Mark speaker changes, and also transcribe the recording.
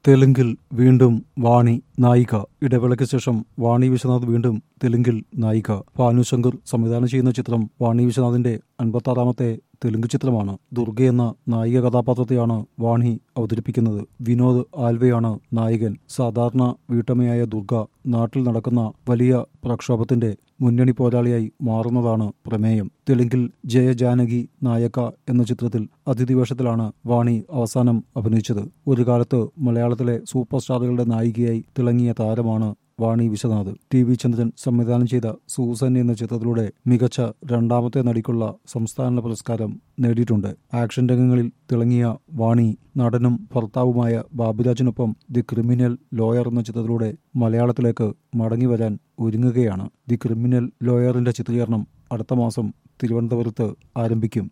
Speaker 1: തെലുങ്കിൽ വീണ്ടും വാണി നായിക ഇടവേളയ്ക്ക് ശേഷം വാണി വിശ്വനാഥ് വീണ്ടും തെലുങ്കിൽ നായിക ഭാനു ശങ്കർ സംവിധാനം ചെയ്യുന്ന ചിത്രം വാണി വിശ്വനാഥിന്റെ അൻപത്താറാമത്തെ തെലുങ്ക് ചിത്രമാണ് ദുർഗ എന്ന നായിക കഥാപാത്രത്തെയാണ് വാണി അവതരിപ്പിക്കുന്നത് വിനോദ് ആൽവെയാണ് നായകൻ സാധാരണ വീട്ടമ്മയായ ദുർഗ നാട്ടിൽ നടക്കുന്ന വലിയ പ്രക്ഷോഭത്തിന്റെ മുന്നണി പോരാളിയായി മാറുന്നതാണ് പ്രമേയം തെലുങ്കിൽ ജയജാനകി നായക എന്ന ചിത്രത്തിൽ അതിഥി വേഷത്തിലാണ് വാണി അവസാനം അഭിനയിച്ചത് ഒരു കാലത്ത് മലയാളത്തിലെ സൂപ്പർ സ്റ്റാറുകളുടെ നായികയായി തിളങ്ങിയ താരമാണ് വാണി വിശ്വനാഥ് ടി വി ചന്ദ്രൻ സംവിധാനം ചെയ്ത സൂസൻ എന്ന ചിത്രത്തിലൂടെ മികച്ച രണ്ടാമത്തെ നടിക്കുള്ള സംസ്ഥാന പുരസ്കാരം നേടിയിട്ടുണ്ട് ആക്ഷൻ രംഗങ്ങളിൽ തിളങ്ങിയ വാണി നടനും ഭർത്താവുമായ ബാബുരാജിനൊപ്പം ദി ക്രിമിനൽ ലോയർ എന്ന ചിത്രത്തിലൂടെ മലയാളത്തിലേക്ക് മടങ്ങിവരാൻ ഒരുങ്ങുകയാണ് ദി ക്രിമിനൽ ലോയറിന്റെ ചിത്രീകരണം അടുത്ത മാസം തിരുവനന്തപുരത്ത് ആരംഭിക്കും